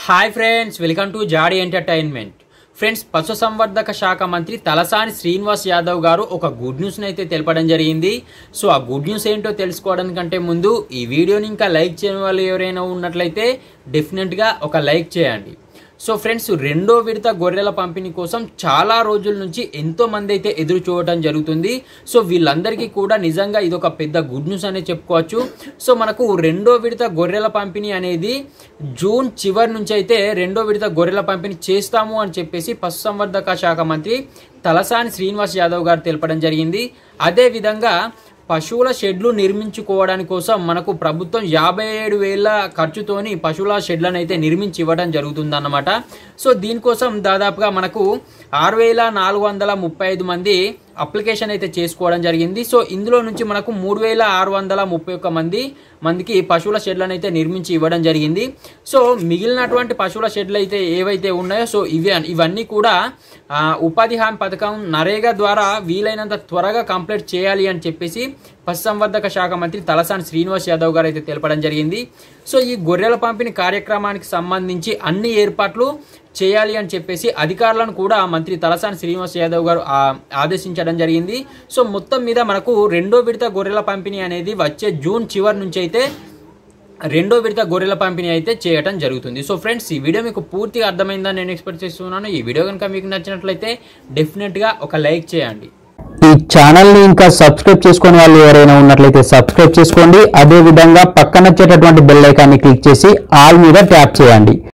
hi friends welcome to జాడీ entertainment friends పశుసంవర్ధక శాఖ మంత్రి తలసాని శ్రీనివాస్ యాదవ్ గారు ఒక గుడ్ న్యూస్ని అయితే తెలపడం జరిగింది సో ఆ గుడ్ న్యూస్ ఏంటో తెలుసుకోవడానికంటే ముందు ఈ వీడియోని ఇంకా లైక్ చేయని వాళ్ళు ఎవరైనా ఉన్నట్లయితే డెఫినెట్గా ఒక లైక్ చేయండి సో ఫ్రెండ్స్ రెండో విడత గొర్రెల పంపిణీ కోసం చాలా రోజుల నుంచి ఎంతో మంది అయితే ఎదురు చూడటం జరుగుతుంది సో వీళ్ళందరికీ కూడా నిజంగా ఇది ఒక పెద్ద గుడ్ న్యూస్ అనే చెప్పుకోవచ్చు సో మనకు రెండో విడత గొర్రెల పంపిణీ అనేది జూన్ చివరి నుంచి అయితే రెండో విడత గొర్రెల పంపిణీ చేస్తాము అని చెప్పేసి పశుసంవర్ధక శాఖ మంత్రి తలసాని శ్రీనివాస్ యాదవ్ గారు తెలపడం జరిగింది అదే విధంగా పశువుల షెడ్లు నిర్మించుకోవడానికి కోసం మనకు ప్రభుత్వం యాభై ఏడు వేల ఖర్చుతోని పశువుల షెడ్లను అయితే నిర్మించి ఇవ్వడం జరుగుతుందన్నమాట సో దీనికోసం దాదాపుగా మనకు ఆరు వేల నాలుగు వందల ముప్పై ఐదు మంది అప్లికేషన్ అయితే చేసుకోవడం జరిగింది సో ఇందులో నుంచి మనకు మూడు వేల ఆరు వందల ముప్పై ఒక్క మంది మందికి పశువుల షెడ్లను అయితే నిర్మించి ఇవ్వడం జరిగింది సో మిగిలినటువంటి పశువుల షెడ్లు అయితే ఏవైతే ఉన్నాయో సో ఇవి ఇవన్నీ కూడా ఆ, ఉపాధి హామీ పథకం నరేగా ద్వారా వీలైనంత త్వరగా కంప్లీట్ చేయాలి అని చెప్పేసి పశుసంవర్ధక శాఖ మంత్రి తలసాని శ్రీనివాస్ యాదవ్ గారు అయితే తెలపడం జరిగింది సో ఈ గొర్రెల పంపిణీ కార్యక్రమానికి సంబంధించి అన్ని ఏర్పాట్లు చేయాలి అని చెప్పేసి అధికారులను కూడా మంత్రి తలసాని శ్రీనివాస్ యాదవ్ గారు ఆ, ఆదేశించడం జరిగింది సో మొత్తం మీద మనకు రెండో విడత గొర్రెల పంపిణీ అనేది వచ్చే జూన్ చివరి నుంచి అయితే రెండో విడత గొర్రెల పంపిణీ అయితే చేయటం జరుగుతుంది సో ఫ్రెండ్స్ ఈ వీడియో మీకు పూర్తిగా అర్థమైందని నేను ఎక్స్పెక్ట్ చేస్తున్నాను ఈ వీడియో కనుక మీకు నచ్చినట్లయితే డెఫినెట్గా ఒక లైక్ చేయండి ఈ ఛానల్ ని ఇంకా సబ్స్క్రైబ్ చేసుకునే వాళ్ళు ఎవరైనా ఉన్నట్లయితే సబ్స్క్రైబ్ చేసుకోండి అదే విధంగా పక్కన వచ్చేటటువంటి బెల్ ఐకాన్ని క్లిక్ చేసి ఆల్ మీద ట్యాప్ చేయండి